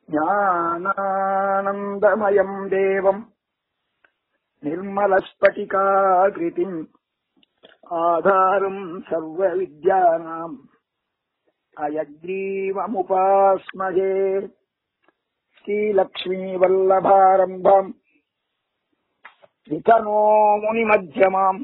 ज्ञानानन्दमयम् देवम् निर्मलस्फटिकाकृतिम् आधारम् सर्वविद्यानाम् अयग्रीवमुपास्महे श्रीलक्ष्मीवल्लभारम्भम् वितनो मुनिमध्यमाम्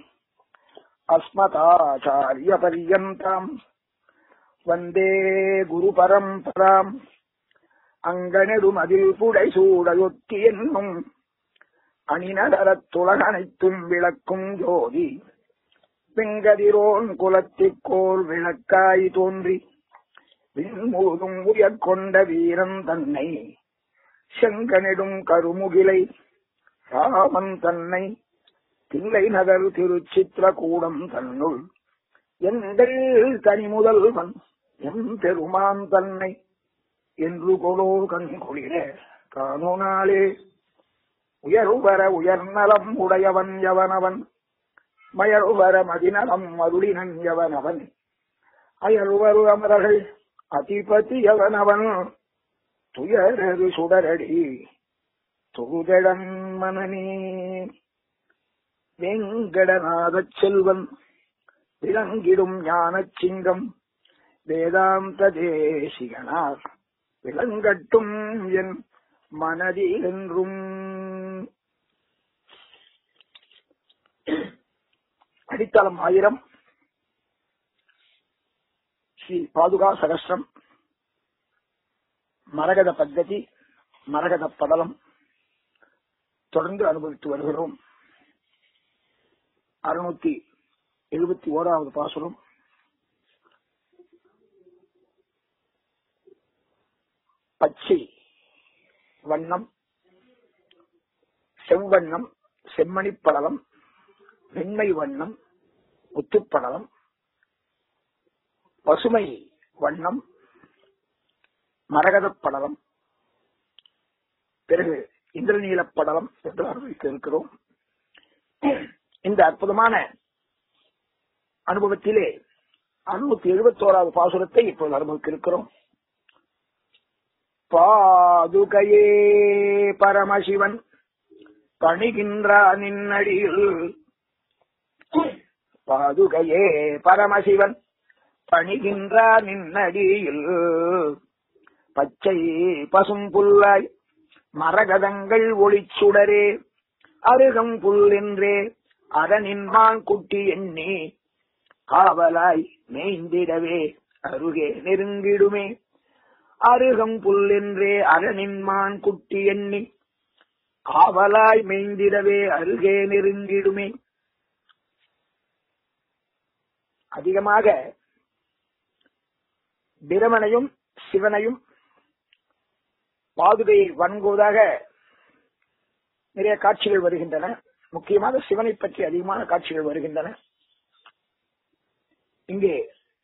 अस्मताचार्यपर्यन्ताम् வந்தே குரு பரம்பராம் அங்கனெடுமதில் புடை சூடையொத்தி என்னும் அணிநகரத் துலகனைத்தும் விளக்கும் ஜோதி வெங்கதிரோன் குலத்திற்கோள் விளக்காய் தோன்றி விண்முழுதும் உயர்கொண்ட வீரன் தன்னை செங்கனிடும் கருமுகிலை ராமன் தன்னை தில்லை நகர் திருச்சித்திரகூடம் தன்னுள் எங்கள் தனி முதல்வன் எம் பெருமான் தன்னை என்று கொலோ கண்குளிர காணோனாலே உயர்வர உயர்நலம் உடையவன் எவனவன் மயர்வர மதிநலம் மருளினன் எவனவன் அயர்வரு அமரர்கள் அதிபதி எவனவன் துயரது சுடரடி தொகுதழன் மனநே வெங்கடநாதச் செல்வன் விளங்கிடும் ஞானச் சிங்கம் வேதாந்த தேசிகனார் விளங்கட்டும் என் மனதில் என்றும் அடித்தளம் ஆயிரம் ஸ்ரீ பாதுகா சகஸ்ரம் மரகத பத்ததி மரகத படலம் தொடர்ந்து அனுபவித்து வருகிறோம் அறுநூத்தி எழுபத்தி ஓராவது பாசுரம் பச்சை வண்ணம் செவ்வண்ணம் செம்மணிப்படலம் வெண்மை வண்ணம் முத்துப்படலம் பசுமை வண்ணம் மரகதப் படலம் பிறகு இந்திரநீலப் படலம் என்று அனுபவிக்க இருக்கிறோம் இந்த அற்புதமான அனுபவத்திலே அறுநூத்தி எழுபத்தோராவது பாசுரத்தை இப்போது அனுபவிக்க இருக்கிறோம் பாதுகையே பரமசிவன் பணிகின்றான் நின்னடியில் பாதுகையே பரமசிவன் பணிகின்றான் நின்னடியில் பச்சை பசும் புல்லாய் மரகதங்கள் ஒளிச்சுடரே அருகம் புல்லென்றே அரணின்மான் குட்டி எண்ணி காவலாய் மேய்ந்திடவே அருகே நெருங்கிடுமே அருகம் புல்லென்றே அரணின்மான் குட்டி எண்ணி காவலாய் மேய்ந்திடவே அருகே நெருங்கிடுமே அதிகமாக பிரமனையும் சிவனையும் பாதுகையை வணங்குவதாக நிறைய காட்சிகள் வருகின்றன முக்கியமாக சிவனை பற்றி அதிகமான காட்சிகள் வருகின்றன இங்கே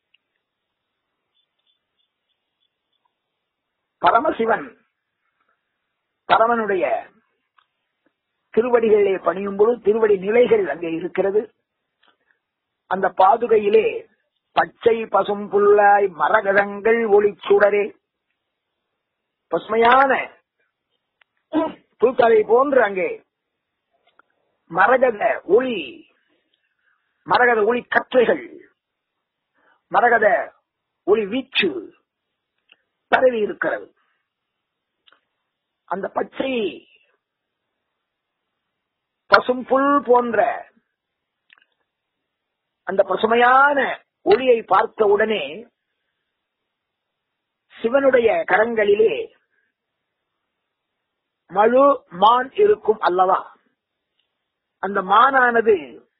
பரமசிவன் பரமனுடைய திருவடிகளிலே பணியும் பொழுது திருவடி நிலைகள் அங்கே இருக்கிறது அந்த பாதுகையிலே பச்சை பசும் புல்லாய் மரகதங்கள் ஒளிச்சுடரே பசுமையான புல்கலை போன்று அங்கே மரகத ஒளி மரகத ஒளி கற்றைகள் மரகத ஒளி வீச்சு பரவி இருக்கிறது அந்த பச்சை பசும் புல் போன்ற அந்த பசுமையான ஒளியை பார்த்த உடனே சிவனுடைய கரங்களிலே மழு மான் இருக்கும் அல்லவா அந்த மானானது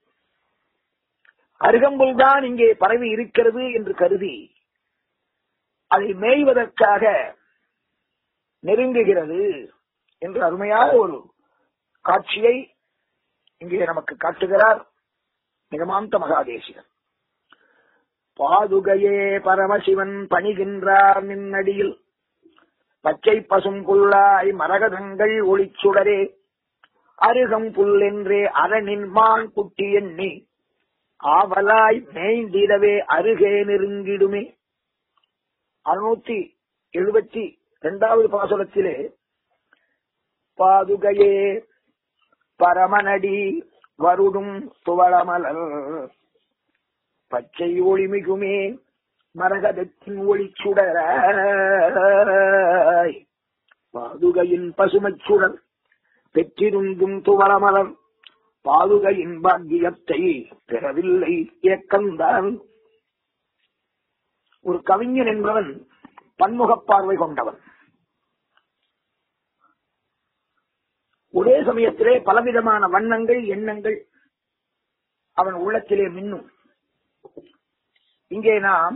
அருகம்புல் தான் இங்கே பரவி இருக்கிறது என்று கருதி அதை மேய்வதற்காக நெருங்குகிறது என்று அருமையான ஒரு காட்சியை இங்கே நமக்கு காட்டுகிறார் நிகமாந்த மகாதேசிகன் பாதுகையே பரமசிவன் பணிகின்றார் நின்னடியில் பச்சை பசும் புல்லாய் மரகதங்கள் ஒளிச்சுடரே அருகம் புல்லென்றே அரணின் மான் குட்டி எண்ணி ஆவலாய் மேய்ந்திடவே அருகே நெருங்கிடுமே அறுநூத்தி எழுபத்தி இரண்டாவது பாசுரத்திலே பாதுகையே பரமனடி வருடும் துவளமலர் பச்சை ஒளிமிகுமே மரகதத்தின் ஒளி சுடர பாதுகையின் பசுமைச் சுடர் பெற்றிருந்தும் துவளமலர் பாதுகையின் பாக்கியத்தை பெறவில்லை ஏக்கம்தான் ஒரு கவிஞன் என்பவன் பன்முகப் பார்வை கொண்டவன் ஒரே சமயத்திலே பலவிதமான வண்ணங்கள் எண்ணங்கள் அவன் உள்ளத்திலே மின்னும் இங்கே நாம்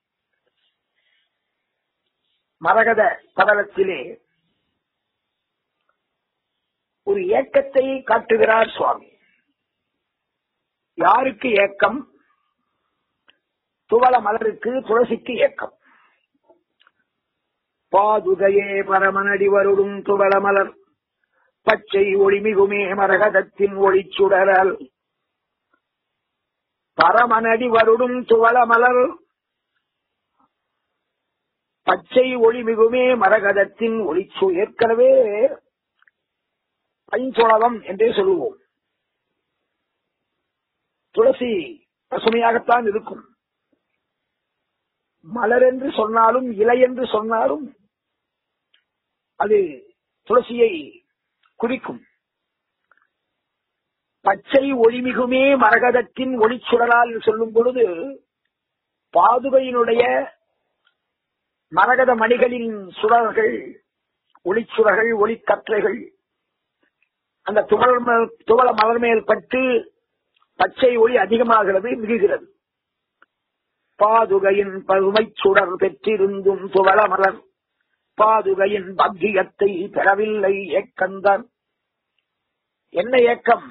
மரகத படலத்திலே ஒரு ஏக்கத்தை காட்டுகிறார் சுவாமி யாருக்கு ஏக்கம் துவள மலருக்கு துளசிக்கு ஏக்கம் பாதுகையே பரமனடி வருடும் துவள மலர் பச்சை ஒளிமிகுமே மரகதத்தின் ஒளி சுடரல் பரமனடி வருடும் துவள மலர் பச்சை ஒளிமிகுமே மரகதத்தின் ஒளிச்சு ஏற்கனவே பைஞ்சுளவம் என்றே சொல்லுவோம் துளசி பசுமையாகத்தான் இருக்கும் மலர் என்று சொன்னாலும் இலை என்று சொன்னாலும் அது துளசியை குறிக்கும் பச்சை ஒளிமிகுமே மரகதத்தின் ஒளிச்சுடரால் சொல்லும் பொழுது பாதுகையினுடைய மரகத மணிகளின் சுடர்கள் ஒளிச்சுடர்கள் ஒளிக்கற்றைகள் அந்த துவள ம- துவள மலர் மேல் பட்டு பச்சை ஒளி அதிகமாகிறது மிகுகிறது பாதுகையின் பருமைச் சுடர் பெற்றிருந்தும் துவள மலர் பாதுகையின் பக்கியத்தை பெறவில்லை ஏக்கந்தான் என்ன ஏக்கம்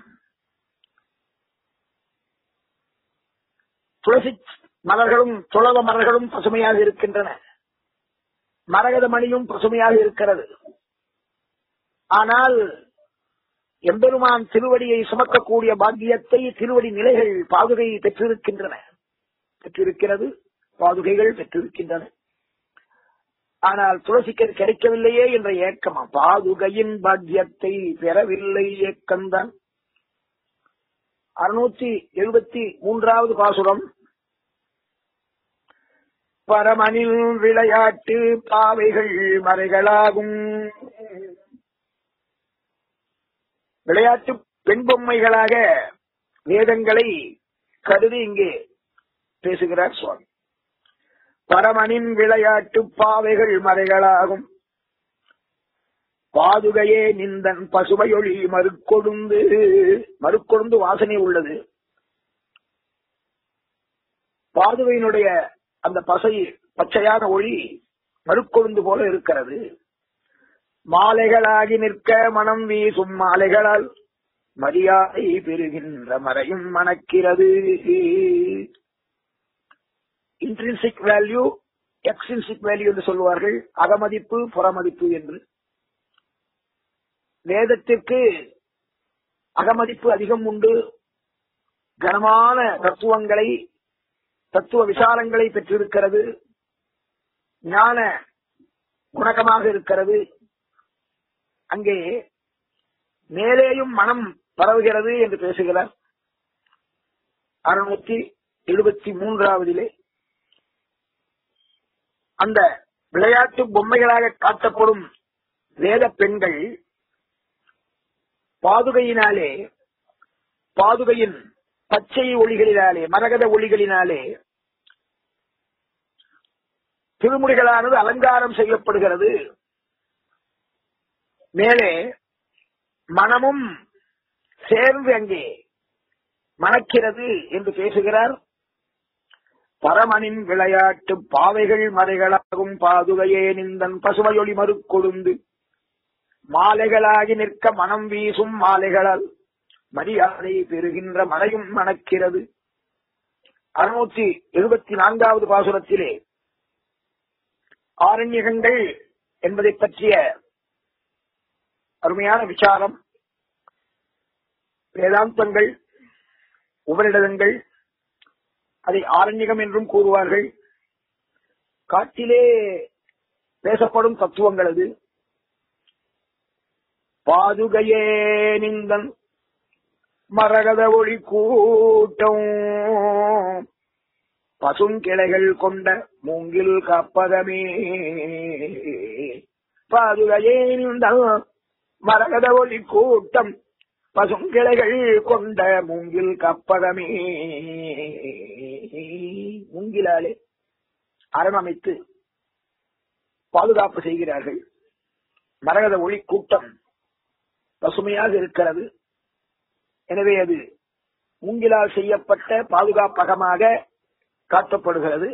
துளசி மலர்களும் துளவ மலர்களும் பசுமையாக இருக்கின்றன மரகத மணியும் பசுமையாக இருக்கிறது ஆனால் எம்பெருமான் திருவடியை சுமக்கக்கூடிய பாக்கியத்தை திருவடி நிலைகள் பாதுகை பெற்றிருக்கின்றன பெற்றிருக்கிறது பாதுகைகள் பெற்றிருக்கின்றன ஆனால் துளசிக்கு அது கிடைக்கவில்லையே என்ற ஏக்கமா பாதுகையின் பாக்கியத்தை பெறவில்லை ஏக்கம்தான் அறுநூத்தி எழுபத்தி மூன்றாவது பாசுரம் பரமனில் விளையாட்டு பாவைகள் மறைகளாகும் விளையாட்டு பெண் பொம்மைகளாக வேதங்களை கருதி இங்கே பேசுகிறார் சுவாமி பரமனின் விளையாட்டு பாவைகள் மறைகளாகும் பாதுகையே நிந்தன் பசுமையொளி மறுக்கொடுந்து மறுக்கொடுந்து வாசனை உள்ளது பாதுகையினுடைய அந்த பசை பச்சையான ஒளி மறுக்கொழுந்து போல இருக்கிறது மாலைகளாகி நிற்க மனம் வீசும் மாலைகளால் மரியாதை பெறுகின்ற மறையும் மணக்கிறது இன்ட்ரின்சிக் வேல்யூ எக்ஸ்ட்ரின்சிக் வேல்யூ என்று சொல்வார்கள் அகமதிப்பு புறமதிப்பு என்று வேதத்திற்கு அகமதிப்பு அதிகம் உண்டு கனமான தத்துவங்களை தத்துவ விசாலங்களை பெற்றிருக்கிறது ஞான குணகமாக இருக்கிறது அங்கே மேலேயும் மனம் பரவுகிறது என்று பேசுகிறார் அறுநூத்தி எழுபத்தி மூன்றாவதிலே அந்த விளையாட்டு பொம்மைகளாக காட்டப்படும் வேத பெண்கள் பாதுகையினாலே பாதுகையின் பச்சை ஒளிகளினாலே மரகத ஒளிகளினாலே திருமுடிகளானது அலங்காரம் செய்யப்படுகிறது மேலே மனமும் சேர்ந்து அங்கே மணக்கிறது என்று பேசுகிறார் பரமனின் விளையாட்டு பாவைகள் மறைகளாகும் பாதுகையே நிந்தன் பசுமையொளி மறுக்கொழுந்து மாலைகளாகி நிற்க மனம் வீசும் மாலைகளால் மரியாதை பெறுகின்ற மழையும் மணக்கிறது அறுநூற்றி எழுபத்தி நான்காவது பாசுரத்திலே ஆரண்யகங்கள் என்பதை பற்றிய அருமையான விசாரம் வேதாந்தங்கள் உபரிடதங்கள் அதை ஆரண்யகம் என்றும் கூறுவார்கள் காட்டிலே பேசப்படும் தத்துவங்கள் அது பாதுகையே நிந்தன் மரகத ஒளி கூட்டம் பசுங்கிளைகள் கொண்ட மூங்கில் காப்பகமே பாதுகையே நிந்தன் மரகத ஒளி கூட்டம் பசுங்கிளைகள் கொண்ட மூங்கில் கப்பகமே மூங்கிலாலே அரணமைத்து பாதுகாப்பு செய்கிறார்கள் மரகத ஒளி கூட்டம் பசுமையாக இருக்கிறது எனவே அது மூங்கிலால் செய்யப்பட்ட பாதுகாப்பகமாக காட்டப்படுகிறது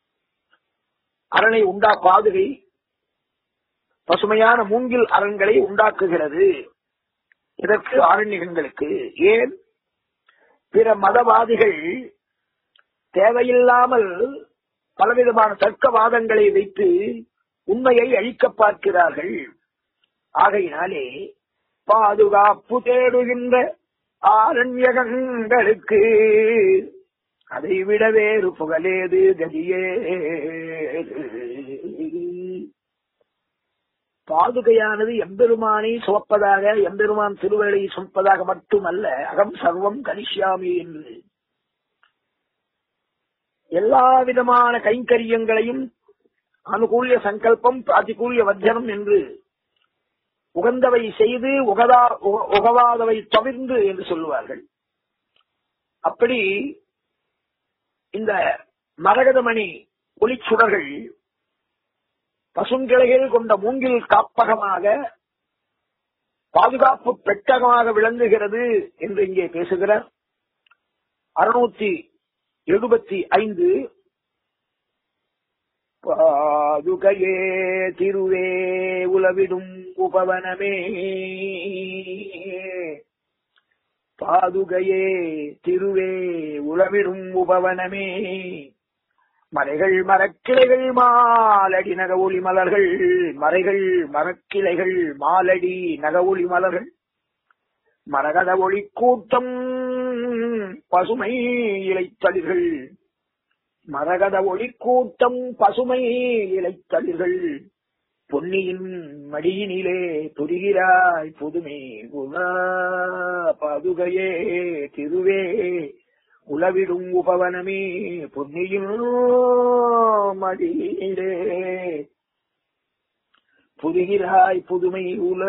அரணை உண்டா பாதுகை பசுமையான மூங்கில் அரண்களை உண்டாக்குகிறது இதற்கு ஆரண்யங்களுக்கு ஏன் பிற மதவாதிகள் தேவையில்லாமல் பலவிதமான தர்க்கவாதங்களை வைத்து உண்மையை அழிக்க பார்க்கிறார்கள் ஆகையினாலே பாதுகாப்பு தேடுகின்ற ஆரண்யகங்களுக்கு அதை விட வேறு புகழேது கதியே பாதுகையானது எம்பெருமானை சுமப்பதாக எம்பெருமான் திருவேளை சுமப்பதாக மட்டுமல்ல அகம் சர்வம் கனிஷ்யாமி என்று எல்லா விதமான கைங்கரியங்களையும் அனுகூலிய சங்கல்பம் பிராதிகூலிய வர்ஜனம் என்று உகந்தவை செய்து உகதா உக- உகவாதவை தவிர்ந்து என்று சொல்லுவார்கள் அப்படி இந்த மரகதமணி ஒளிச்சுடர்கள் பசுங்கிளைகள் கொண்ட மூங்கில் காப்பகமாக பாதுகாப்பு பெட்டகமாக விளங்குகிறது என்று இங்கே பேசுகிறார் அறுநூத்தி எழுபத்தி ஐந்து பாதுகையே திருவே உலவிடும் உபவனமே பாதுகையே திருவே உலவிடும் உபவனமே மலைகள் மரக்கிளைகள் மாலடி நக ஒளி மலர்கள் மறைகள் மரக்கிளைகள் மாலடி நக ஒளி மலர்கள் மரகத ஒளி கூட்டம் பசுமை இலைத்தளிர்கள் மரகத ஒளி கூட்டம் பசுமை இலைத்தளிர்கள் பொன்னியின் மடியினிலே புரிகிறாய் புதுமை உலா பதுகையே திருவே உளவிடும் உபவனமே பொன்னியின் மடியிலே புரிகிறாய் புதுமை உல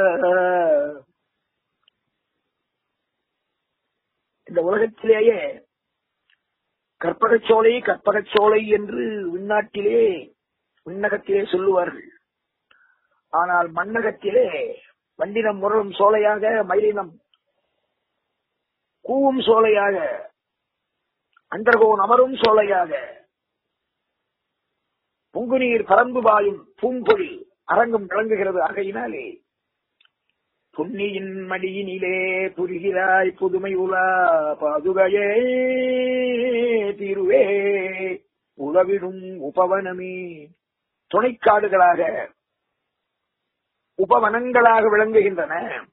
இந்த உலகத்திலேயே கற்பகச்சோலை கற்பகச்சோலை என்று விண்ணாட்டிலே விண்ணகத்திலே சொல்லுவார்கள் ஆனால் மண்ணகத்திலே வண்டினம் முரளும் சோலையாக மயிலினம் கூவும் சோலையாக அண்டர்கோன் அமரும் சோலையாக பொங்குநீர் பறந்து பாயும் பூம்பொழி அரங்கம் விளங்குகிறது ஆகையினாலே புன்னியின் மடியினிலே புரிகிறாய் புதுமை உலா பாதுகையே தீருவே உலவிடும் உபவனமே துணைக்காடுகளாக உபவனங்களாக விளங்குகின்றன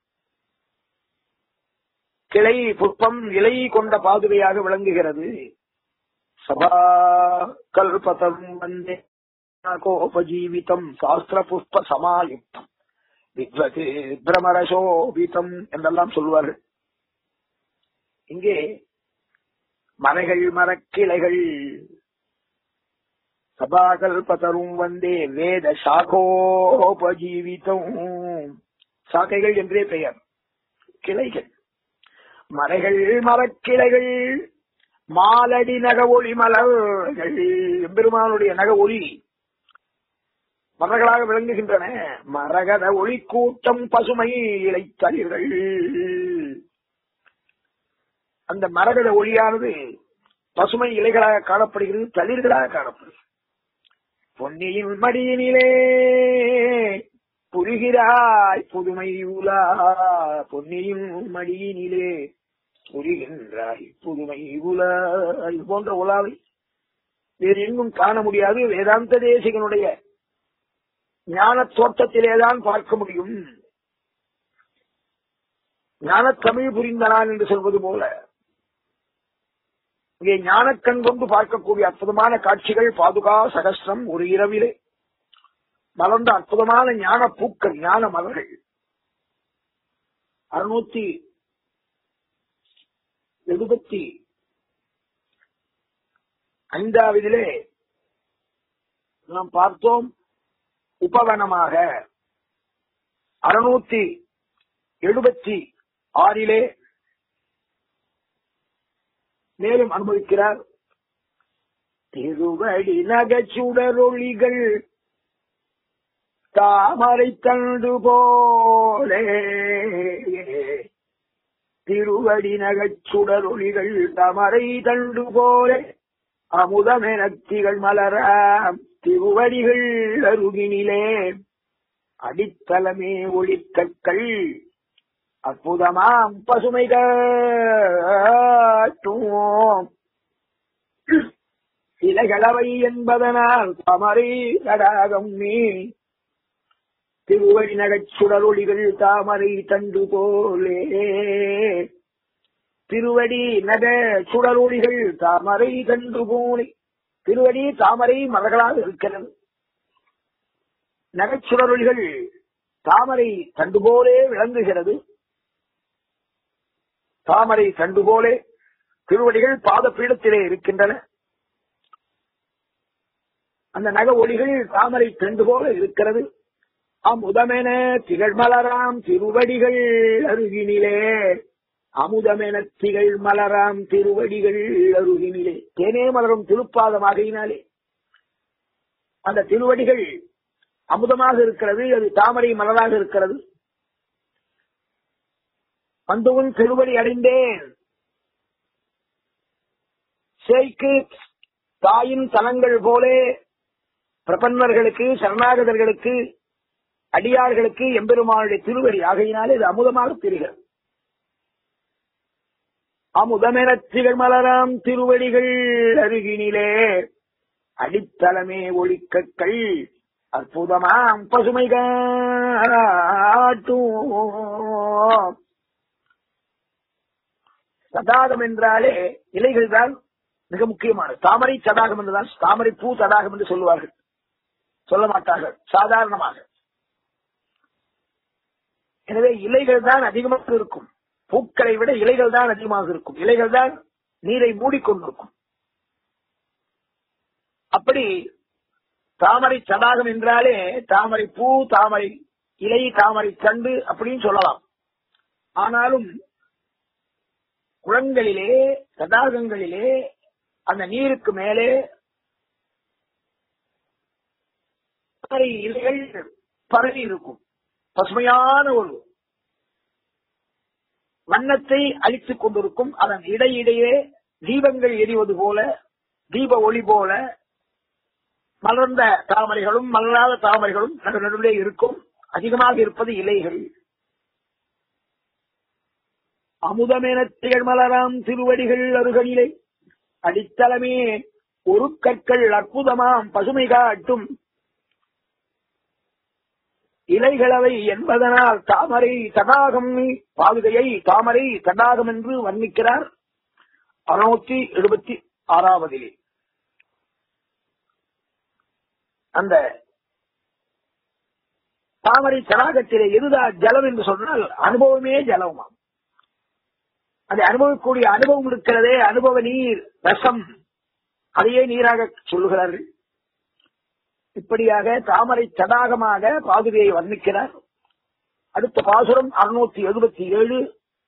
கிளை புஷ்பம் இலை கொண்ட பாதுகையாக விளங்குகிறது சபா கல்பதம் வந்தே கோபஜீவிதம் சாஸ்திர புஷ்ப சமாயுக்தம் வித்வத் பிரமரசோபிதம் என்றெல்லாம் சொல்வார்கள் இங்கே மலைகள் மரக்கிளைகள் சபாகல்பதரும் வந்தே வேத சாகோபஜீவிதம் சாக்கைகள் என்றே பெயர் கிளைகள் மலைகள் மரக்கிளைகள் மாலடி நக ஒளி மலர்கள் எம்பெருமானுடைய நக ஒளி மலர்களாக விளங்குகின்றன மரகத ஒளி கூட்டம் பசுமை இலைத்தளிர்கள் அந்த மரகத ஒளியானது பசுமை இலைகளாக காணப்படுகிறது தளிர்களாக காணப்படுகிறது பொன்னியின் மடியினிலே புரிகிறாய் புதுமை உலா பொன்னியின் மடியினிலே புரிகின்றாய் புதுமை உலா இது போன்ற உலாவை வேறு எங்கும் காண முடியாது வேதாந்த தேசிகனுடைய ஞான தோட்டத்திலேதான் பார்க்க முடியும் ஞான தமிழ் புரிந்தனான் என்று சொல்வது போல இங்கே ஞானக்கண் கொண்டு பார்க்கக்கூடிய அற்புதமான காட்சிகள் பாதுகா சகஸ்ரம் ஒரு இரவிலே மலர்ந்த அற்புதமான ஞான பூக்கள் ஞான மலர்கள் அறுநூத்தி எழுபத்தி ஐந்தாவதிலே நாம் பார்த்தோம் உபவனமாக அறுநூத்தி எழுபத்தி ஆறிலே மேலும் அனுபவிக்கிறார் திருவடி நகச்சுடரொளிகள் தாமரை தண்டு போலே திருவடி நகச்சுடரொளிகள் தாமரை தண்டு போலே அமுதமெனத்திகள் மலராம் திருவடிகள் அருகினிலே அடித்தளமே ஒளிக்கற்கள் அற்புதமாம் பசுமை காட்டும் இலைகளவை என்பதனால் தாமரை தடாகம் நீ திருவடி நகச்சுடரொளிகள் தாமரை தண்டு போலே திருவடி நக சுடரொளிகள் தாமரை தண்டு போலே திருவடி தாமரை மலர்களாக இருக்கிறது நகைச்சுடரொளிகள் தாமரை தண்டு போலே விளங்குகிறது தாமரை தண்டு போலே திருவடிகள் பாத பீடத்திலே இருக்கின்றன அந்த நக ஒளிகள் தாமரை தண்டு போல இருக்கிறது அமுதமென திகழ்மலராம் திருவடிகள் அருகினிலே அமுதமென திகழ் மலராம் திருவடிகள் அருகினிலே தேனே மலரும் திருப்பாதமாகையினாலே அந்த திருவடிகள் அமுதமாக இருக்கிறது அது தாமரை மலராக இருக்கிறது வந்தவன் திருவடி அடைந்தேன் சேய்க்கு தாயின் தலங்கள் போலே பிரபன்னர்களுக்கு சரணாகதர்களுக்கு அடியார்களுக்கு எம்பெருமானுடைய திருவடி ஆகையினாலே இது அமுதமாக தெரிகிறது அமுதமென திகழ் மலராம் திருவடிகள் அருகினிலே அடித்தளமே ஒளிக்கற்கள் அற்புதமாம் பசுமை காட்டும் சதாகம் என்றாலே இலைகள் தான் மிக முக்கியமானது தாமரை சதாகம் என்றுதான் தாமரை பூ சதாகம் என்று சொல்லுவார்கள் சொல்ல மாட்டார்கள் சாதாரணமாக எனவே இலைகள் தான் அதிகமாக இருக்கும் பூக்களை விட இலைகள் தான் அதிகமாக இருக்கும் இலைகள் தான் நீரை மூடிக்கொண்டிருக்கும் அப்படி தாமரை சதாகம் என்றாலே தாமரை பூ தாமரை இலை தாமரை தண்டு அப்படின்னு சொல்லலாம் ஆனாலும் குளங்களிலே தடாகங்களிலே அந்த நீருக்கு மேலே தாமரை இலைகள் பரவி இருக்கும் பசுமையான ஒரு வண்ணத்தை அளித்துக் கொண்டிருக்கும் அதன் இடையிடையே தீபங்கள் எரிவது போல தீப ஒளி போல மலர்ந்த தாமரைகளும் மலராத தாமரைகளும் நடு நடுவிலே இருக்கும் அதிகமாக இருப்பது இலைகள் அமுதமென திகழ் மலராம் திருவடிகள் அருகனிலை அடித்தளமே ஒரு கற்கள் அற்புதமாம் பசுமை காட்டும் இலைகளவை என்பதனால் தாமரை தடாகம் பாதுகையை தாமரை தடாகம் என்று வர்ணிக்கிறார் அறுநூத்தி எழுபத்தி ஆறாவதிலே அந்த தாமரை தடாகத்திலே எதுதா ஜலம் என்று சொன்னால் அனுபவமே ஜலமாம் அதை அனுபவிக்கக்கூடிய அனுபவம் இருக்கிறதே அனுபவ நீர் ரசம் அதையே நீராக சொல்லுகிறார்கள் இப்படியாக தாமரை தடாகமாக பாதுகையை வர்ணிக்கிறார் அடுத்த பாசுரம் அறுநூத்தி எழுபத்தி ஏழு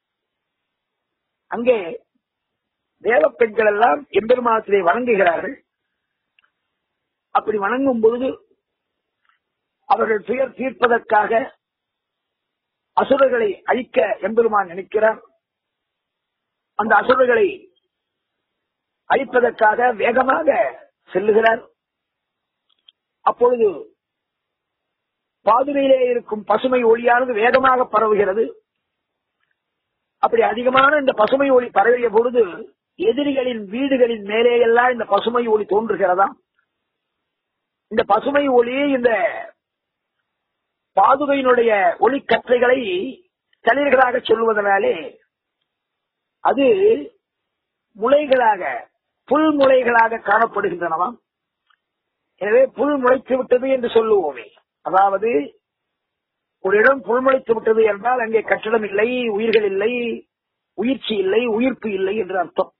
அங்கே தேவ பெண்கள் எல்லாம் எம்பெருமானத்திலே வணங்குகிறார்கள் அப்படி வணங்கும் பொழுது அவர்கள் துயர் தீர்ப்பதற்காக அசுரர்களை அழிக்க எம்பெருமான் நினைக்கிறார் அந்த அசுரர்களை அழிப்பதற்காக வேகமாக செல்லுகிறார் அப்பொழுது பாதுகையிலே இருக்கும் பசுமை ஒளியானது வேகமாக பரவுகிறது அப்படி அதிகமான இந்த பசுமை ஒளி பரவிய பொழுது எதிரிகளின் வீடுகளின் மேலே எல்லாம் இந்த பசுமை ஒளி தோன்றுகிறதா இந்த பசுமை ஒளி இந்த பாதுகையினுடைய ஒளி கற்றைகளை தளிர்களாக சொல்வதனாலே அது முளைகளாக புல் முளைகளாக காணப்படுகின்றனவாம் எனவே புல் முளைத்து விட்டது என்று சொல்லுவோமே அதாவது ஒரு இடம் புல்முளைத்து விட்டது என்றால் அங்கே கட்டடம் இல்லை உயிர்கள் இல்லை உயிர்ச்சி இல்லை உயிர்ப்பு இல்லை என்று அர்த்தம்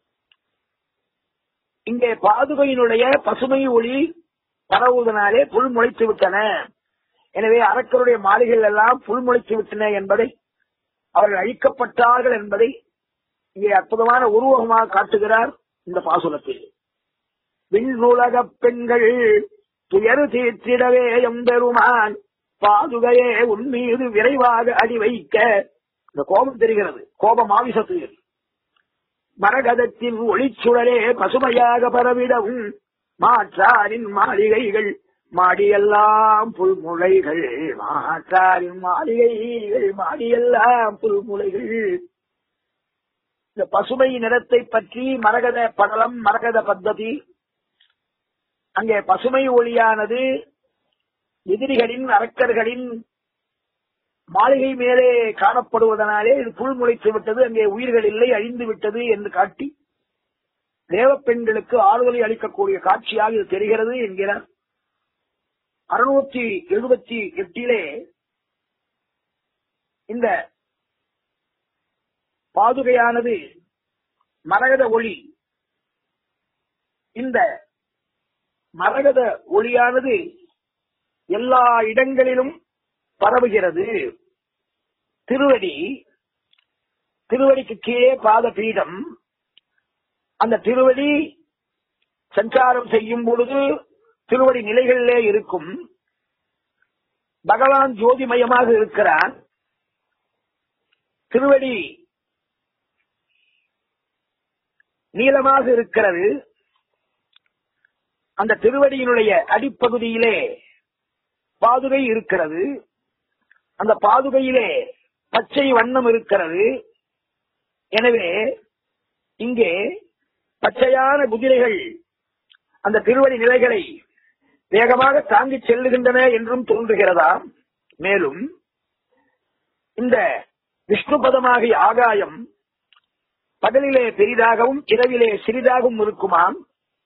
இங்கே பாதுகையினுடைய பசுமை ஒளி பரவுவதனாலே புல் முளைத்து விட்டன எனவே அரக்கருடைய மாளிகைகள் எல்லாம் புல் முளைத்து விட்டன என்பதை அவர்கள் அழிக்கப்பட்டார்கள் என்பதை இங்கே அற்புதமான உருவகமாக காட்டுகிறார் இந்த பாசுரத்தில் விண்ணுலக பெண்கள் துயரு தீர்த்திடவே எம்பெருமான் பாதுகையே உன் மீது விரைவாக அடி வைக்க இந்த கோபம் தெரிகிறது கோபம் ஆவிசத்துயில் மரகதத்தின் ஒளிச்சுடரே பசுமையாக பரவிடவும் மாற்றாரின் மாளிகைகள் மாடியெல்லாம் புல்முளைகள் மாற்றாரின் மாளிகைகள் மாடியெல்லாம் புல்முளைகள் இந்த பசுமை நிறத்தை பற்றி மரகத படலம் மரகத பத்ததி அங்கே பசுமை ஒளியானது எதிரிகளின் அரக்கர்களின் மாளிகை மேலே காணப்படுவதனாலே இது புல் முளைத்து விட்டது அங்கே உயிர்கள் இல்லை அழிந்து விட்டது என்று காட்டி தேவ பெண்களுக்கு ஆறுதலை அளிக்கக்கூடிய காட்சியாக இது தெரிகிறது என்கிறார் அறுநூத்தி எழுபத்தி எட்டிலே இந்த பாதுகையானது மரகத ஒளி இந்த மரகத ஒளியானது எல்லா இடங்களிலும் பரவுகிறது திருவடி திருவடிக்கு கீழே பாத பீடம் அந்த திருவடி சஞ்சாரம் செய்யும் பொழுது திருவடி நிலைகளிலே இருக்கும் பகவான் ஜோதிமயமாக இருக்கிறான் திருவடி நீளமாக இருக்கிறது அந்த திருவடியினுடைய அடிப்பகுதியிலே பாதுகை இருக்கிறது அந்த பாதுகையிலே பச்சை வண்ணம் இருக்கிறது எனவே இங்கே பச்சையான குதிரைகள் அந்த திருவடி நிலைகளை வேகமாக தாங்கிச் செல்லுகின்றன என்றும் தோன்றுகிறதா மேலும் இந்த விஷ்ணுபதமாகிய ஆகாயம் பகலிலே பெரிதாகவும் இரவிலே சிறிதாகவும் இருக்குமாம்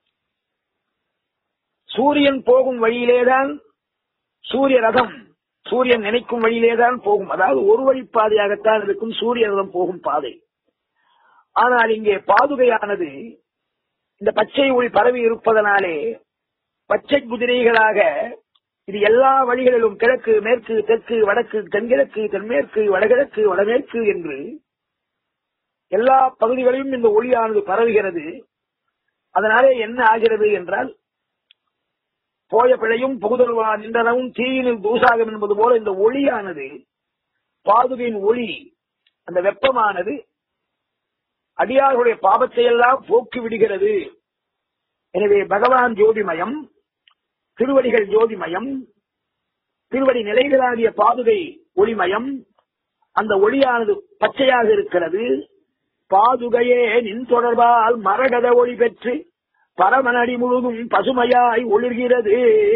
சூரியன் போகும் வழியிலேதான் சூரிய ரதம் சூரியன் நினைக்கும் வழியிலேதான் போகும் அதாவது ஒரு வழிப்பாதையாகத்தான் இருக்கும் சூரிய ரதம் போகும் பாதை ஆனால் இங்கே பாதுகையானது இந்த பச்சை ஒளி பரவி இருப்பதனாலே பச்சை குதிரைகளாக இது எல்லா வழிகளிலும் கிழக்கு மேற்கு தெற்கு வடக்கு தென்கிழக்கு தென்மேற்கு வடகிழக்கு வடமேற்கு என்று எல்லா பகுதிகளிலும் இந்த ஒளியானது பரவுகிறது அதனாலே என்ன ஆகிறது என்றால் போய பிழையும் புகுதல்வா நின்றனவும் தீயினில் தூசாகம் என்பது போல இந்த ஒளியானது பாதுகையின் ஒளி அந்த வெப்பமானது அடியார்களுடைய பாவத்தை எல்லாம் போக்கி விடுகிறது எனவே பகவான் ஜோதிமயம் திருவடிகள் ஜோதிமயம் திருவடி நிலைகளாகிய பாதுகை ஒளிமயம் அந்த ஒளியானது பச்சையாக இருக்கிறது பாதுகையே நின் தொடர்பால் மரகத ஒளி பெற்று பரமனடி முழுதும் பசுமையாய் ஒளிர்கிறது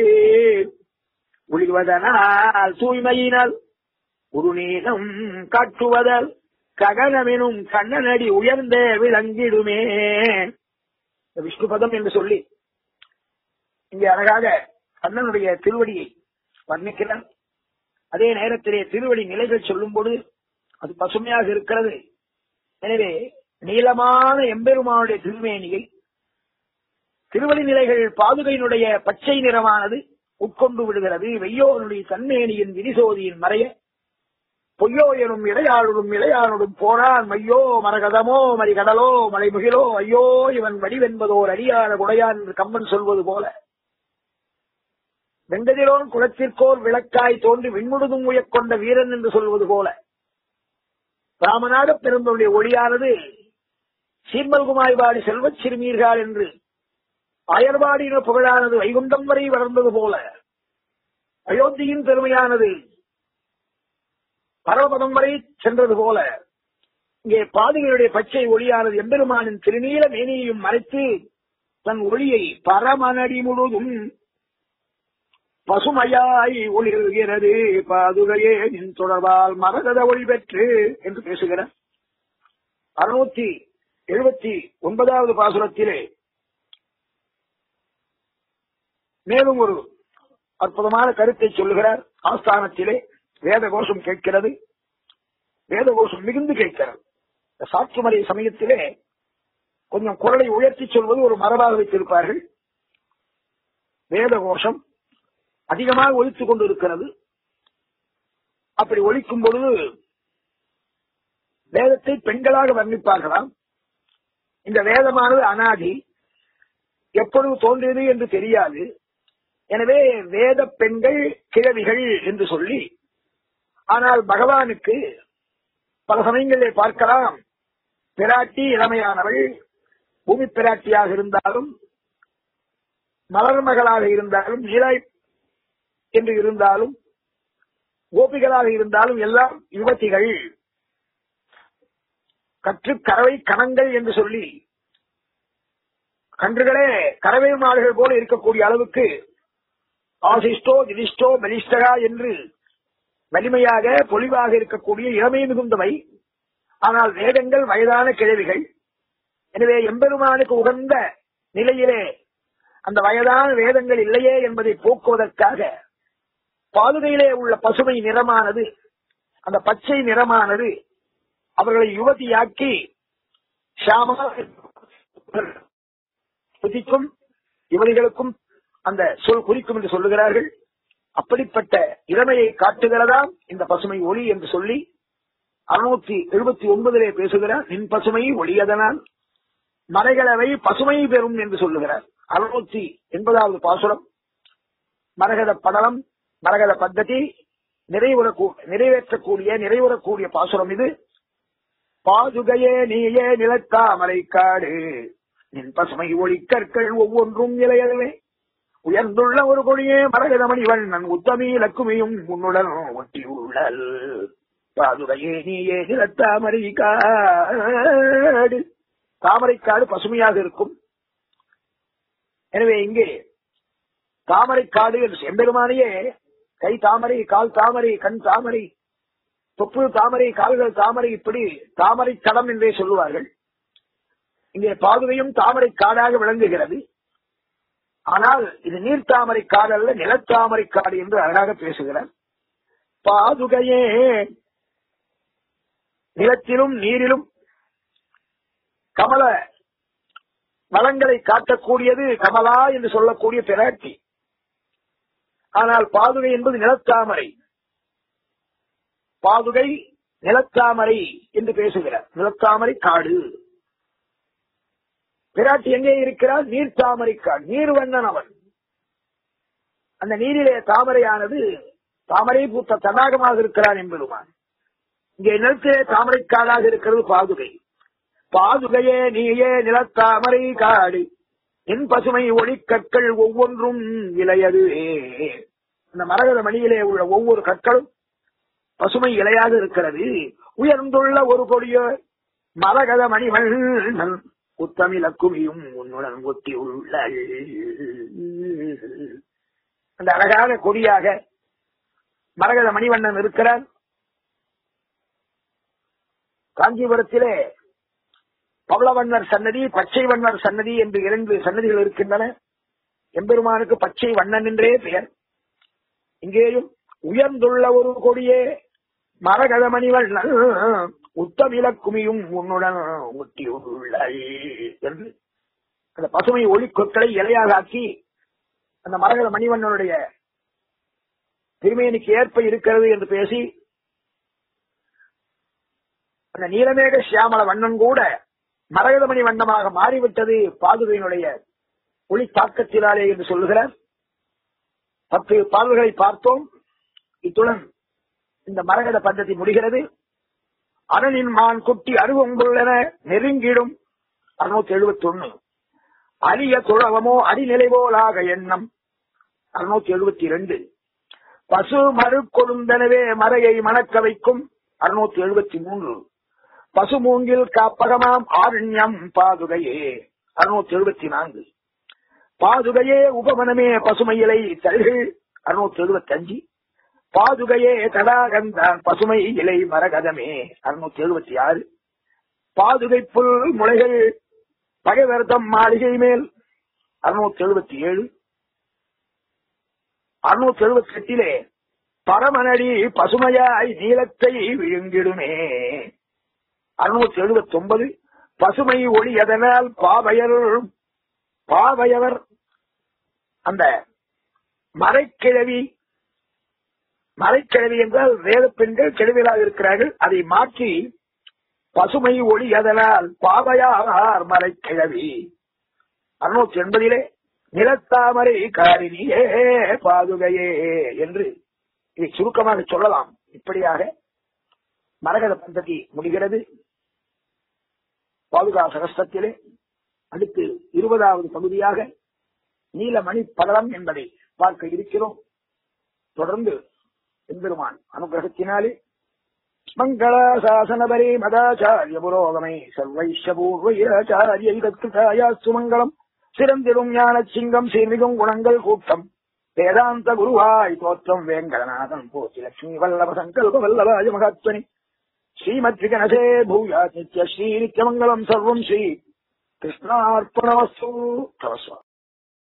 ஒளிர்வதனால் தூய்மையினால் ஒரு நீளம் காட்டுவதால் ககனமெனும் கண்ணனடி உயர்ந்த விளங்கிடுமே விஷ்ணுபதம் என்று சொல்லி இங்கே அழகாக கண்ணனுடைய திருவடியை வர்ணிக்கிறார் அதே நேரத்திலே திருவடி நிலைகள் சொல்லும்போது அது பசுமையாக இருக்கிறது எனவே நீளமான எம்பெருமானுடைய திருமேனியை திருவடி நிலைகள் பாதுகையினுடைய பச்சை நிறமானது உட்கொண்டு விடுகிறது வெய்யோனுடைய தன்மேனியின் விரிசோதியின் மறைய பொய்யோ எனும் இடையாளுடும் இளையானுடும் போரான் மையோ மரகதமோ மறிகடலோ மலைமுகிலோ ஐயோ இவன் வடிவென்பதோர் அடியார குடையான் என்று கம்பன் சொல்வது போல வெங்கதிரோன் குலத்திற்கோர் விளக்காய் தோன்றி விண்முழுதும் உயக்கொண்ட வீரன் என்று சொல்வது போல ராமநாத பெருந்தனுடைய ஒளியானது சீர்மல்குமாய்வாடி செல்வச் சிறுமீர்கள் என்று அயர்வாடின புகழானது வைகுண்டம் வரை வளர்ந்தது போல அயோத்தியின் பெருமையானது பரவபதம் வரை சென்றது போல இங்கே பாதுகளுடைய பச்சை ஒளியானது எம்பெருமானின் திருநீல மேனியையும் மறைத்து தன் ஒளியை பரமனடி முழுதும் பசுமையாய் ஒளிர்கிறது பாதுகையே நின் தொடர்பால் மரகத ஒளி பெற்று என்று பேசுகிறார் அறுநூத்தி எழுபத்தி ஒன்பதாவது பாசுரத்திலே மேலும் ஒரு அற்புதமான கருத்தை சொல்லுகிறார் ஆஸ்தானத்திலே வேத கோஷம் கேட்கிறது வேத கோஷம் மிகுந்து கேட்கிறது இந்த சாற்றுமறை சமயத்திலே கொஞ்சம் குரலை உயர்த்தி சொல்வது ஒரு மரபாக வைத்திருப்பார்கள் வேத கோஷம் அதிகமாக ஒழித்துக் கொண்டிருக்கிறது அப்படி ஒழிக்கும் பொழுது வேதத்தை பெண்களாக வர்ணிப்பார்களாம் இந்த வேதமானது அனாதி எப்பொழுது தோன்றியது என்று தெரியாது எனவே வேத பெண்கள் கிழவிகள் என்று சொல்லி ஆனால் பகவானுக்கு பல சமயங்களிலே பார்க்கலாம் பிராட்டி இளமையானவள் பூமி பிராட்டியாக இருந்தாலும் மலர் மகளாக இருந்தாலும் நீலாய் என்று இருந்தாலும் கோபிகளாக இருந்தாலும் எல்லாம் யுவதிகள் கற்று கறவை கணங்கள் என்று சொல்லி கன்றுகளே கறவை மாடுகள் போல இருக்கக்கூடிய அளவுக்கு ஆசிஷ்டோ திதிஷ்டோ பலிஷ்டகா என்று வலிமையாக பொலிவாக இருக்கக்கூடிய இளமை மிகுந்தவை ஆனால் வேதங்கள் வயதான கிழவிகள் எனவே எம்பெருமானுக்கு உகந்த நிலையிலே அந்த வயதான வேதங்கள் இல்லையே என்பதை போக்குவதற்காக பாதுகையிலே உள்ள பசுமை நிறமானது அந்த பச்சை நிறமானது அவர்களை யுவதியாக்கி ஷாமாக புதிக்கும் யுவதிகளுக்கும் அந்த சொல் குறிக்கும் என்று சொல்லுகிறார்கள் அப்படிப்பட்ட இளமையை காட்டுகிறதாம் இந்த பசுமை ஒளி என்று சொல்லி அறுநூத்தி எழுபத்தி ஒன்பதிலே பேசுகிறார் நின் பசுமை ஒளியதனால் மறைகளவை பசுமை பெறும் என்று சொல்லுகிறார் அறுநூத்தி எண்பதாவது பாசுரம் மரகத படலம் மரகத பத்ததி நிறைவுற நிறைவேற்றக்கூடிய நிறைவுறக்கூடிய பாசுரம் இது பாதுகையே நீயே நிலத்தாமரை காடு நின் பசுமை ஒளி கற்கள் ஒவ்வொன்றும் இலையவே உயர்ந்துள்ள ஒரு கொடியே மரகதமணி வண்ணன் உத்தமி லக்குமியும் உன்னுடன் ஒட்டியுள்ளல் பாதுகையே நீயே நிலத்தாமரை காடு தாமரைக்காடு பசுமையாக இருக்கும் எனவே இங்கே தாமரைக்காடு என்று செம்பெருமானையே கை தாமரை கால் தாமரை கண் தாமரை தொப்பு தாமரை கால்கள் தாமரை இப்படி தாமரை தடம் என்றே சொல்லுவார்கள் இங்கே பாதுகையும் தாமரை காடாக விளங்குகிறது ஆனால் இது நீர் தாமரை காடு அல்ல நிலத்தாமரை காடு என்று அழகாக பேசுகிறார் பாதுகையே நிலத்திலும் நீரிலும் கமல வளங்களை காட்டக்கூடியது கமலா என்று சொல்லக்கூடிய பிராட்டி ஆனால் பாதுகை என்பது நிலத்தாமரை பாதுகை நிலத்தாமரை என்று பேசுகிறார் நிலத்தாமரை காடு பிராட்டி எங்கே இருக்கிறார் நீர் தாமரை காடு நீர் வண்ணன் அவன் அந்த நீரிலே தாமரையானது தாமரை பூத்த தடாகமாக இருக்கிறான் என்பதுமான் இங்கே நிலத்திலே தாமரை காடாக இருக்கிறது பாதுகை பாதுகையே நீயே நிலத்தாமரை காடு என் பசுமை ஒளிக்கற்கள் ஒவ்வொன்றும் இலையது இந்த மரகத மணியிலே உள்ள ஒவ்வொரு கற்களும் பசுமை இலையாக இருக்கிறது உயர்ந்துள்ள ஒரு கொடிய மரகத மணிவண்ணன் உத்தமிழக்குமியும் உன்னுடன் ஒட்டி உள்ள அந்த அழகான கொடியாக மரகத மணிவண்ணன் இருக்கிறார் காஞ்சிபுரத்திலே பவளவண்ணர் சன்னதி பச்சை வண்ணர் சன்னதி என்று இரண்டு சன்னதிகள் இருக்கின்றன எம்பெருமானுக்கு பச்சை வண்ணன் என்றே பெயர் இங்கேயும் உயர்ந்துள்ள ஒரு கொடியே மரகதமணிவண்ணன் உத்தமில குமியும் உன்னுடன் ஒட்டியுள்ள என்று அந்த பசுமை ஒளிக்கொற்களை இலையாக ஆக்கி அந்த மரகத மணிவண்ணனுடைய திருமேனிக்கு ஏற்ப இருக்கிறது என்று பேசி அந்த நீலமேக சியாமல வண்ணன் கூட மரகதமணி வண்ணமாக மாறிவிட்டது பாதுகையினுடைய ஒளி தாக்கத்தினாலே என்று சொல்லுகிறார் பத்து பாடல்களை பார்த்தோம் இத்துடன் இந்த மரகத பద్ధதி முடிகிறது அரணின் மான் குட்டி அருவங்குள்ளன நெருங்கிடும் அறுநூத்தி எழுபத்தி ஒன்னு அரிய துழவமோ அடிநிலை போலாக எண்ணம் அறுநூத்தி எழுபத்தி இரண்டு பசு மறு கொழுந்தனவே மறையை மணக்க வைக்கும் அறுநூத்தி எழுபத்தி மூன்று பசு மூங்கில் காப்பகமாம் ஆரண்யம் பாதுகையே அறுநூத்தி எழுபத்தி நான்கு பாதுகையே உபமனமே பசுமையிலை தல்கள் அறுநூத்தி எழுபத்தி அஞ்சு பாதுகையே தடாகந்தான் பசுமை இலை மரகதமே அறுநூத்தி எழுபத்தி ஆறு பாதுகை புல் முளைகள் பகைவர்த்தம் மாளிகை மேல் அறுநூத்தி எழுபத்தி ஏழு அறுநூத்தி எழுபத்தி எட்டிலே பரமனடி பசுமையாய் நீளத்தை விழுங்கிடுமே அறுநூத்தி எழுபத்தி ஒன்பது பசுமை ஒளி எதனால் பாவையர் பாவையவர் அந்த மறைக்கிழவி மறைக்கிழவி என்றால் வேத பெண்கள் கிழவிகளாக இருக்கிறார்கள் அதை மாற்றி பசுமை ஒளி எதனால் பாவையார் மறைக்கிழவி அறுநூத்தி எண்பதிலே நிலத்தாமரை காரினியே பாதுகையே என்று இதை சுருக்கமாக சொல்லலாம் இப்படியாக மரகத பந்ததி முடிகிறது பாதுகா சகஸ்தத்திலே அடுத்து இருபதாவது பகுதியாக நீலமணி படலம் என்பதை பார்க்க இருக்கிறோம் தொடர்ந்து எம்பெருமான் அனுகிரகத்தினாலே மங்களாசாசனபரே மதாச்சாரிய புரோகமை சர்வைஷபூர்வையாச்சாரிய இதற்காயாஸ்து மங்களம் சிறந்திடும் ஞான சிங்கம் சீர்மிகும் குணங்கள் கூட்டம் வேதாந்த குருவாய் தோற்றம் வேங்கடநாதன் போற்றி லட்சுமி வல்லப சங்கல்ப வல்லபாய மகாத்மனி ஸ்ரீமத் விகனசே பூயா நித்ய ஸ்ரீ நித்யமங்கலம் சர்வம் ஸ்ரீ கிருஷ்ணார்ப்பணமஸ்து தவஸ்வா